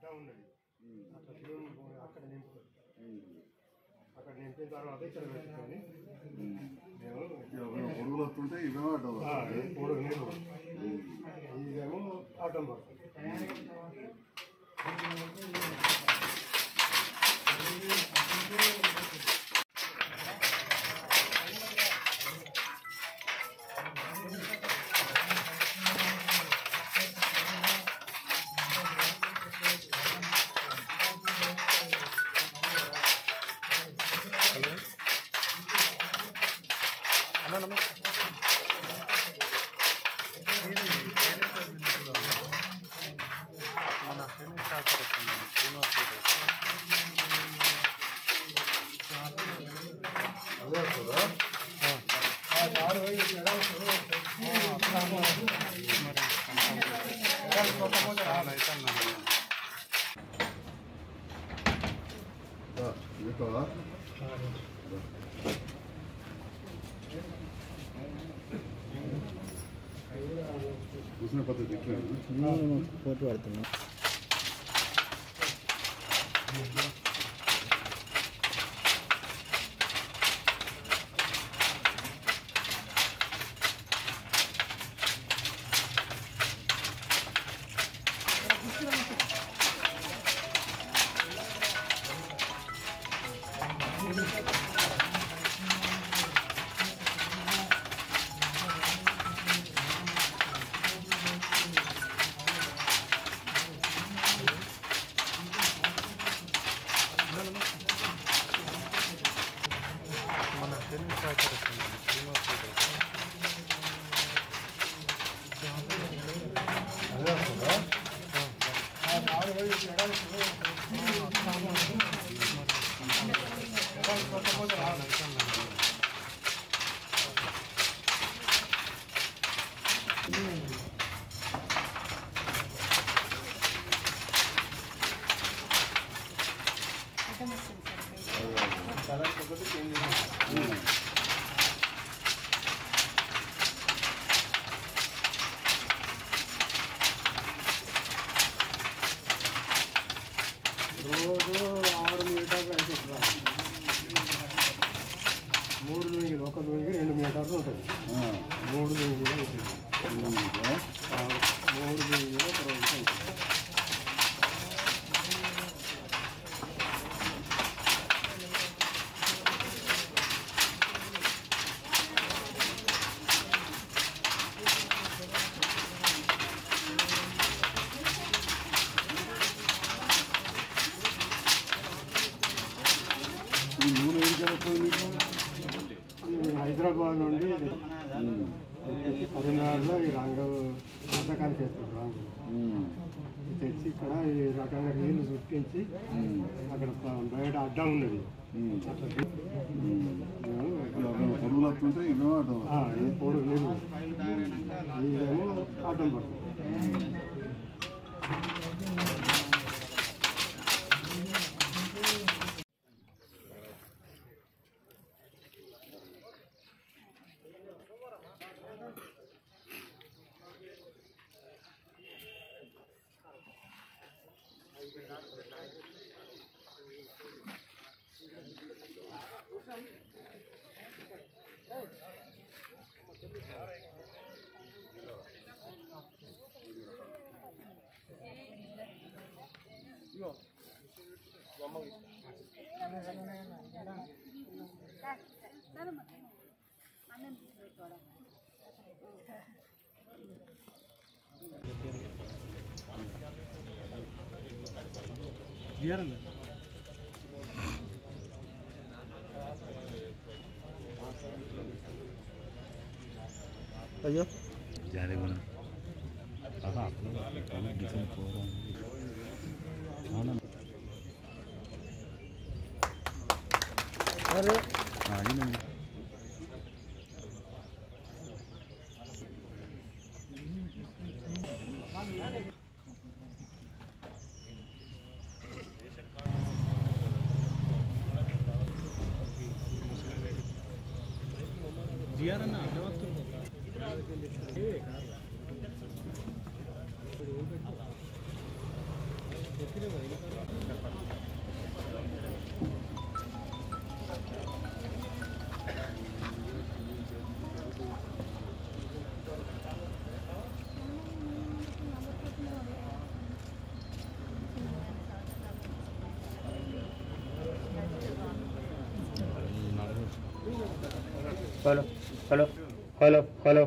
అడ్డా ఉన్నది అట్లా దేవుని భూమి అక్కడ నింపుతారు అక్కడ నింపిన తర్వాత ఇక్కడ పెట్టుకొని మేము పొరుగులు వస్తుంటే ఇవేమో అడ్డం ఆ, ఈ మూడు నీళ్ళు ఇదేమో అడ్డం పడుతుంది అదే వస్తుందా ఎక్కువ చూసిన పద్ధతి ఎట్లా ఫోటో పడుతున్నా అదే వస్తుందా రోజు ఆరు మీటర్లు అయితే మూడు నూనెలు ఒక నూనెకి రెండు మీటర్లు ఉంటుంది మూడు నూనెలు అవుతుంది ఆ, మూడు నూనెలు ఒక రోజుకి అవుతుంది ఈ నూనె ఏం జరుగుతుంది ఈ హైదరాబాద్ నుండి ఇది తెచ్చి పదిన్నరలో ఈ రంగు వంటకాలు చేస్తారు రంగు ఇది తెచ్చి ఇక్కడ ఈ రకంగా నీళ్లు చుట్టించి అక్కడ ప- బయట అడ్డం ఉన్నది అట్లా తీ- మేము పొరుగులు వస్తుంటే ఇవేమో అడ్డం ఆ, ఈ పొడు నీళ్ళు ఇదేమో అడ్డం పడుతుంది అయ్యో જ્યારે પણ બાબા આપણું ડિફરન્ટ પ્રોગ્રામ હા ના అరే હા ઈ ને ఆ hello hello hello hello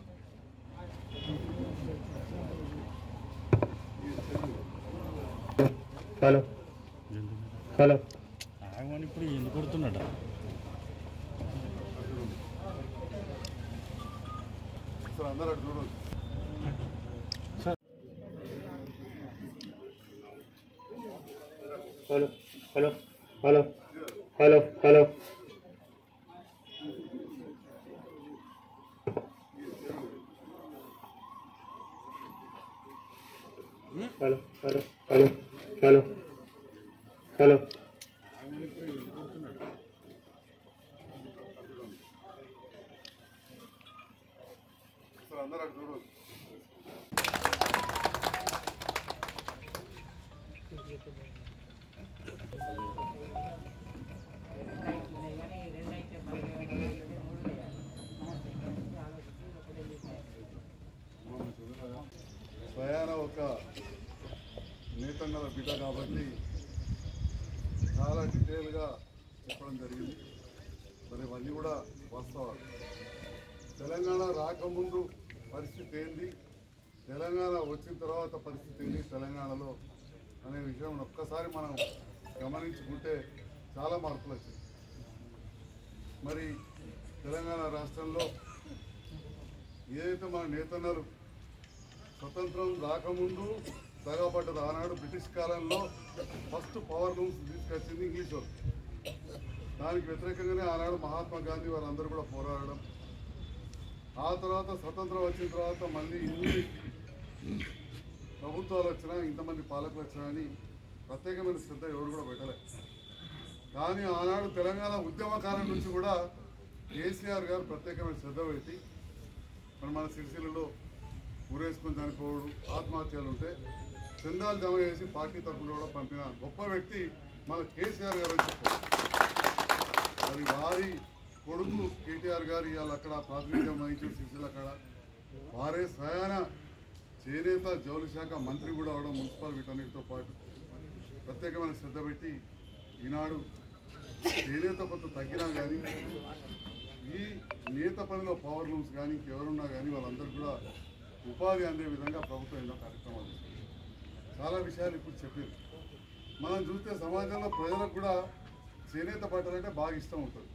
hello hello ఆగమని ఇప్పుడు ఎందుకు కొడుతున్నాడు సార్ అందరూ అటు చూడండి hello hello hello hello hello hello hello hello hello hello sir అందరూ అటు చూడండి స్వయాన ఒక నేతంగల బిడ్డ కాబట్టి చాలా డీటెయిల్గా చెప్పడం జరిగింది మరి ఇవన్నీ కూడా వాస్తవాలు తెలంగాణ రాకముందు పరిస్థితి ఏంది తెలంగాణ వచ్చిన తర్వాత పరిస్థితి ఏంది తెలంగాణలో అనే విషయం ఒక్కసారి మనం గమనించుకుంటే చాలా మార్పులు వచ్చాయి మరి తెలంగాణ రాష్ట్రంలో ఏదైతే మన నేతన్నలు స్వతంత్రం రాకముందు తగబడ్డది ఆనాడు బ్రిటిష్ కాలంలో ఫస్ట్ పవర్ రూమ్స్ తీసుకొచ్చింది ఇంగ్లీష్ వాళ్ళు దానికి వ్యతిరేకంగానే ఆనాడు మహాత్మా గాంధీ వారందరూ కూడా పోరాడడం ఆ తర్వాత స్వతంత్రం వచ్చిన తర్వాత మళ్ళీ ఇన్ని ప్రభుత్వాలు వచ్చినా ఇంతమంది పాలకులు వచ్చినా అని ప్రత్యేకమైన శ్రద్ధ ఎవరు కూడా పెట్టలే కానీ ఆనాడు తెలంగాణ ఉద్యమకాలం నుంచి కూడా కేసీఆర్ గారు ప్రత్యేకమైన శ్రద్ధ పెట్టి మరి మన సిరిసిల్లలో ఊరేసుకొని చనిపోవడం ఆత్మహత్యలు ఉంటే చందాలు జమ చేసి పార్టీ తరఫున కూడా పంపిన గొప్ప వ్యక్తి మన కేసీఆర్ గారు అని చెప్పారు మరి వారి కొడుకు కేటీఆర్ గారు ఇవాళ అక్కడ ప్రాతినిధ్యం వహించిన సిరిసిల్ల అక్కడ వారే స్వయాన చేనేత జౌలి శాఖ మంత్రి కూడా అవడం మున్సిపల్ వీటన్నిటితో పాటు ప్రత్యేకమైన శ్రద్ధ పెట్టి ఈనాడు చేనేత కొంత తగ్గినా కానీ ఈ నేత పనిలో పవర్ లూమ్స్ కానీ ఇంకెవరున్నా కానీ వాళ్ళందరూ కూడా ఉపాధి అందే విధంగా ప్రభుత్వం ఎన్నో కార్యక్రమాలు చేస్తుంది. చాలా విషయాలు ఇప్పుడు చెప్పారు మనం చూస్తే సమాజంలో ప్రజలకు కూడా చేనేత బట్టలు అంటే బాగా ఇష్టం ఉంటుంది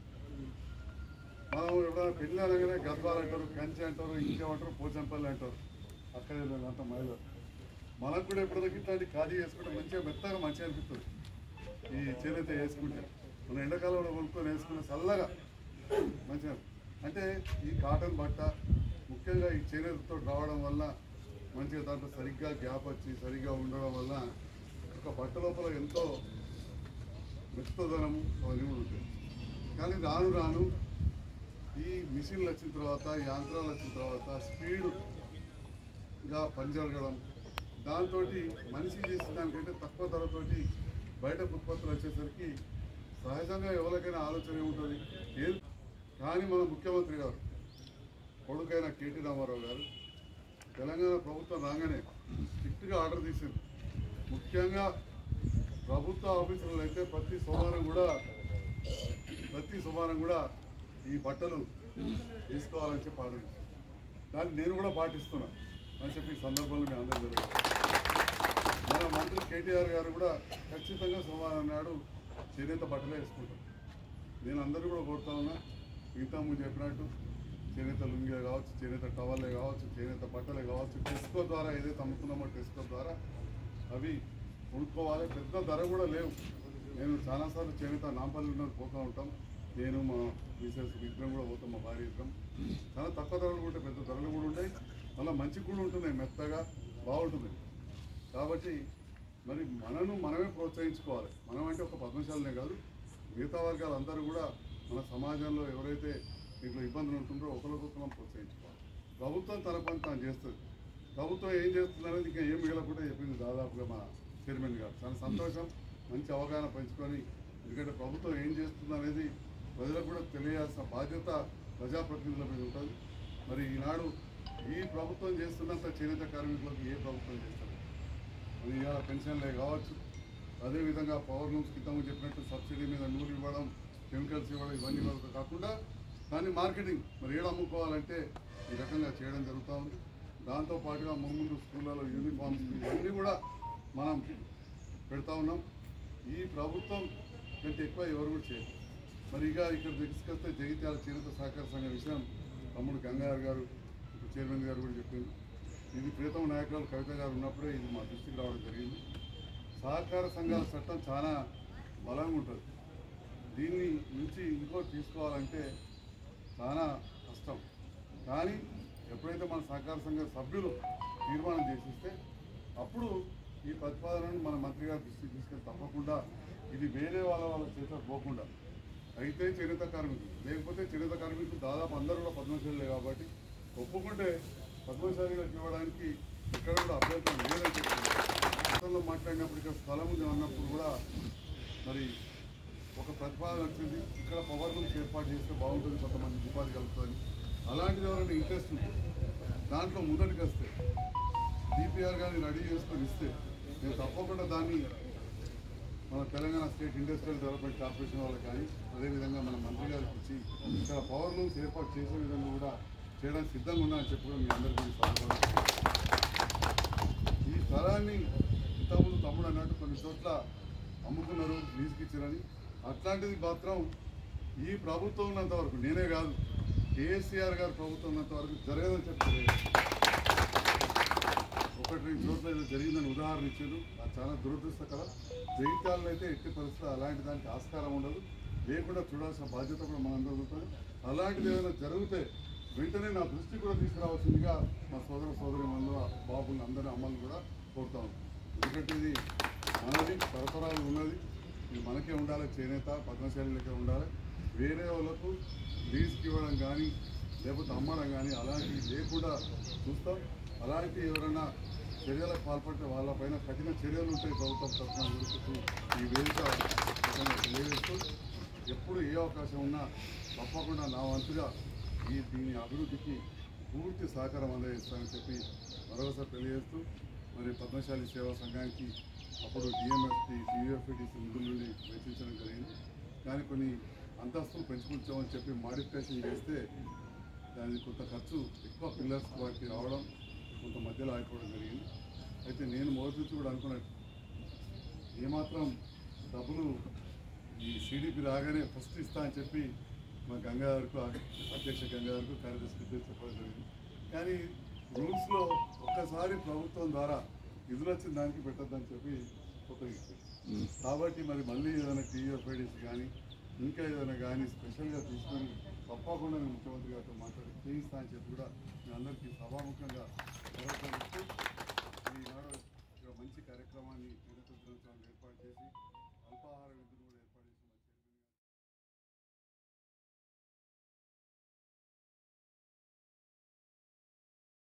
మనం ఎప్పుడైనా పెళ్ళి అనగానే గద్వాలు అంటారు కంచి అంటారు ఇంకేమంటారు పోచంపల్లి అంటారు అక్కడ అంత మహిళలు మనకు కూడా ఎప్పుడైనా ఇట్లాంటి ఖాళీ చేసుకుంటే మంచిగా మెత్తగా మంచిగా అనిపిస్తుంది ఈ చేనేత వేసుకుంటే మన ఎండాకాలంలో కొనుక్కొని వేసుకుంటే చల్లగా మంచిగా అంటే ఈ కాటన్ బట్ట ముఖ్యంగా ఈ చేనేతతో రావడం వల్ల మంచిగా దాంట్లో సరిగ్గా గ్యాప్ వచ్చి సరిగ్గా ఉండడం వల్ల ఒక బట్ట లోపల ఎంతో మెత్తదనము అవన్నీ కూడా ఉంటాయి కానీ రాను రాను ఈ మిషన్లు వచ్చిన తర్వాత ఈ యంత్రాలు వచ్చిన తర్వాత స్పీడ్గా పనిజరగడం దాంతో మనిషి చేసిన దానికంటే తక్కువ ధరతోటి బయట ఉత్పత్తులు వచ్చేసరికి సహజంగా ఎవరికైనా ఆలోచన ఏముంటుంది ఏం కానీ మన ముఖ్యమంత్రి గారు కొడుకైన కేటీ రామారావు గారు తెలంగాణ ప్రభుత్వం రాగానే స్ట్రిక్ట్గా ఆర్డర్ తీసింది ముఖ్యంగా ప్రభుత్వ ఆఫీసులలో అయితే ప్రతి సోమవారం కూడా ప్రతి సోమవారం కూడా ఈ బట్టలు తీసుకోవాలని చెప్పి ఆర్డర్ ఇచ్చింది దాన్ని నేను కూడా పాటిస్తున్నా అని చెప్పి ఈ సందర్భంలో మీ అందరూ జరుగుతుంది మన మంత్రి కేటీఆర్ గారు కూడా ఖచ్చితంగా సోమవారం నాడు చేనేత బట్టలే వేసుకుంటాం నేను అందరూ కూడా కోరుతా ఉన్నా మిగతా ముందు చెప్పినట్టు చేనేత లుంగే కావచ్చు చేనేత టవల్లే కావచ్చు చేనేత బట్టలే కావచ్చు టెస్కో ద్వారా ఏదైతే అమ్ముతున్నామో టెస్కో ద్వారా అవి కొనుక్కోవాలి పెద్ద ధర కూడా లేవు నేను చాలాసార్లు చేనేత నాంపల్లి ఉన్నది పోతూ ఉంటాం నేను మా మిసెస్ ఇద్దరం కూడా పోతాం మా భార్య ఇద్దరం చాలా తక్కువ ధరలు కూడా ఉంటాయి పెద్ద ధరలు కూడా ఉంటాయి మళ్ళీ మంచి కూడా ఉంటున్నాయి మెత్తగా బాగుంటుంది కాబట్టి మరి మనను మనమే ప్రోత్సహించుకోవాలి మనం అంటే ఒక పద్మశాలనే కాదు మిగతా వర్గాలు అందరూ కూడా మన సమాజంలో ఎవరైతే దీంట్లో ఇబ్బందులు ఉంటుందో ఒకరికొకరం ప్రోత్సహించుకోవాలి ప్రభుత్వం తన పని తాను చేస్తుంది ప్రభుత్వం ఏం చేస్తుంది అనేది ఇంకా ఏం మిగలకుండా చెప్పింది దాదాపుగా మా చైర్మన్ గారు చాలా సంతోషం మంచి అవగాహన పెంచుకొని ఎందుకంటే ప్రభుత్వం ఏం చేస్తుంది అనేది ప్రజలకు కూడా తెలియాల్సిన బాధ్యత ప్రజాప్రతినిధుల మీద ఉంటుంది మరి ఈనాడు ఈ ప్రభుత్వం చేస్తున్నంత చేనేత కార్మికులకు ఏ ప్రభుత్వం చేస్తారు అది ఇవాళ పెన్షన్లే కావచ్చు అదేవిధంగా పవర్ లూమ్స్ క్రితం చెప్పినట్టు సబ్సిడీ మీద నూరు ఇవ్వడం కెమికల్స్ ఇవ్వడం ఇవన్నీ ఇవ్వడం కాకుండా దాన్ని మార్కెటింగ్ మరి ఏడు అమ్ముకోవాలంటే ఈ రకంగా చేయడం జరుగుతూ ఉంది దాంతో పాటుగా ముందు స్కూళ్ళలో యూనిఫామ్స్ ఇవన్నీ కూడా మనం పెడతా ఉన్నాం ఈ ప్రభుత్వం కంటే ఎక్కువ ఎవరు కూడా చేయరు మరి ఇక ఇక్కడ తీసుకొస్తే జగిత్యాల చేనేత సహకార సంఘ విషయం తమ్ముడు గంగాధర్ గారు ఇప్పుడు చైర్మన్ గారు కూడా చెప్పింది ఇది ప్రీతం నాయకురాలు కవిత గారు ఉన్నప్పుడే ఇది మా దృష్టికి రావడం జరిగింది సహకార సంఘాల చట్టం చాలా బలంగా ఉంటుంది దీన్ని నుంచి ఇంకో తీసుకోవాలంటే చాలా కష్టం కానీ ఎప్పుడైతే మన సహకార సంఘ సభ్యులు తీర్మానం చేసిస్తే అప్పుడు ఈ ప్రతిపాదనను మన మంత్రి గారి దృష్టికి తీసుకెళ్ళి తప్పకుండా ఇది వేరే వాళ్ళ వాళ్ళ చేతిలో పోకుండా అయితే చేనేత కార్మికులు లేకపోతే చేనేత కార్మికులు దాదాపు అందరూ కూడా పద్మశాలే కాబట్టి ఒప్పుకుంటే పద్మశాలిలకు ఇవ్వడానికి ఎక్కడ కూడా అభ్యంతరం లేదని చెప్పి గతంలో మాట్లాడినప్పుడు ఇక్కడ స్థలం ఉంది అన్నప్పుడు కూడా మరి ఒక ప్రతిపాదన వచ్చింది ఇక్కడ పవర్ రూమ్స్ ఏర్పాటు చేస్తే బాగుంటుంది కొంతమంది ఉపాధి కలుగుతుంది అలాంటిది ఎవరైనా ఇంట్రెస్ట్ ఉంది దాంట్లో ముందటికి వస్తే డిపిఆర్ కానీ రెడీ చేసుకొని ఇస్తే నేను తప్పకుండా దాన్ని మన Telangana state industrial development corporation వాళ్ళకి కానీ అదేవిధంగా మన మంత్రి గారికి ఇచ్చి ఇక్కడ పవర్ రూమ్స్ ఏర్పాటు చేసే విధంగా కూడా చేయడానికి సిద్ధంగా ఉన్నానని చెప్పి కూడా మీ అందరికీ సందర్భంగా ఈ స్థలాన్ని ఇంతకుముందు తమ్ముడు అన్నట్టు కొన్ని చోట్ల అమ్ముకున్నారు లీజుకి ఇచ్చారని అట్లాంటిది మాత్రం ఈ ప్రభుత్వం ఉన్నంత వరకు నేనే కాదు కేసీఆర్ గారు ప్రభుత్వం ఉన్నంత వరకు జరగదని చెప్పి ఒకటి రెండు చోట్ల ఏదో జరిగిందని ఉదాహరణ ఇచ్చారు అది చాలా దురదృష్టకరం జగిత్యాలలో అయితే ఎట్టి పరిస్థితులు అలాంటి దానికి ఆస్కారం ఉండదు లేకుండా చూడాల్సిన బాధ్యత కూడా మనందరూ ఉంటుంది అలాంటిది ఏదైనా జరిగితే వెంటనే నా దృష్టి కూడా తీసుకురావాల్సిందిగా మా సోదర సోదరి మందు బాబుని అందరి అమ్మల్ని కూడా కోరుతాం ఎందుకంటే ఇది మనది తరతరాలు ఉన్నది ఇది మనకే ఉండాలి చేనేత పద్మశాలి లెక్క ఉండాలి వేరే వాళ్ళకు లీజ్కి ఇవ్వడం కానీ లేకపోతే అమ్మడం కానీ అలాంటివి లేకుండా చూస్తాం అలాంటి ఎవరైనా చర్యలకు పాల్పడితే వాళ్ళపైన కఠిన చర్యలు ఉంటాయి ప్రభుత్వం తరఫున గుర్తు ఈ వేదిక విధంగా తెలియజేస్తూ ఎప్పుడు ఏ అవకాశం ఉన్నా తప్పకుండా నా వంతుగా ఈ దీని అభివృద్ధికి పూర్తి సహకారం అందజేస్తానని చెప్పి మరొకసారి తెలియజేస్తూ మరి పద్మశాలి సేవా సంఘానికి అప్పుడు డిఎంఎఫ్టి టీయూఎఫ్టీసీ నిధుల నుండి వెచ్చించడం జరిగింది కానీ కొన్ని అంతస్తులు పెంచుకుంటామని చెప్పి మాడిఫికేషన్ చేస్తే దానికి కొంత ఖర్చు ఎక్కువ పిల్లర్స్ వాటికి రావడం కొంత మధ్యలో ఆగిపోవడం జరిగింది అయితే నేను మొదటి నుంచి కూడా అనుకున్నట్టు ఏమాత్రం డబ్బులు ఈ సిడిపి రాగానే ఫస్ట్ ఇస్తా అని చెప్పి మా గంగాధర్కు అధ్యక్ష గంగాధర్కు కార్యదర్శి చెప్పడం జరిగింది కానీ రూల్స్లో ఒక్కసారి ప్రభుత్వం ద్వారా నిధులు వచ్చిన దానికి పెట్టద్దని చెప్పి ఉపయోగిస్తుంది కాబట్టి మరి మళ్ళీ ఏదైనా టీఎఫ్ఐడిస్ కానీ ఇంకా ఏదైనా కానీ స్పెషల్గా తీసుకొని తప్పకుండా నేను ముఖ్యమంత్రి గారితో మాట్లాడి చేయిస్తా అని చెప్పి కూడా మీ అందరికీ సభాముఖంగా భరోసా ఇస్తూ ఈనాడు ఇక్కడ మంచి కార్యక్రమాన్ని నిరత దినోత్సవాన్ని ఏర్పాటు చేసి